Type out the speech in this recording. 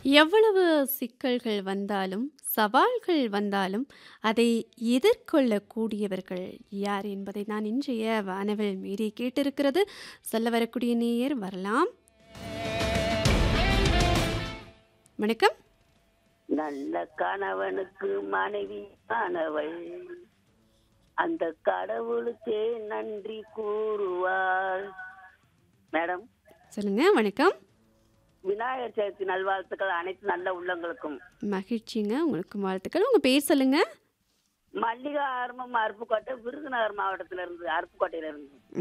எவ்வளவு சிக்கல்கள் வந்தாலும், சவால்கள் வந்தாலும், அதை எதிர்கொள்ளக்கூடியவர்கள் யார் என்பதை தான் இன்றைய வானவில் மீறி கேட்டிருக்கிறது. சொல்ல வரக்கூடிய நேயர் வரலாம். வணக்கம். நல்ல கணவனுக்கு மனைவி ஆனவள் அந்த கடவுளுக்கே நன்றி கூறுவாள் மேடம் சொல்லுங்க. வணக்கம். விநாயகர் சதுர்த்தி நல்வாழ்த்துக்கள் அனைத்து நல்ல உள்ளங்களுக்கும் மகிழ்ச்சிங்க. உங்களுக்கும் வாழ்த்துக்கள். உங்க பேர் சொல்லுங்க. மல்லிகா ஆரம்பம் அருப்புக்கோட்டை விருதுநகர் மாவட்டத்தில இருந்து அருப்புக்கோட்டையில இருந்து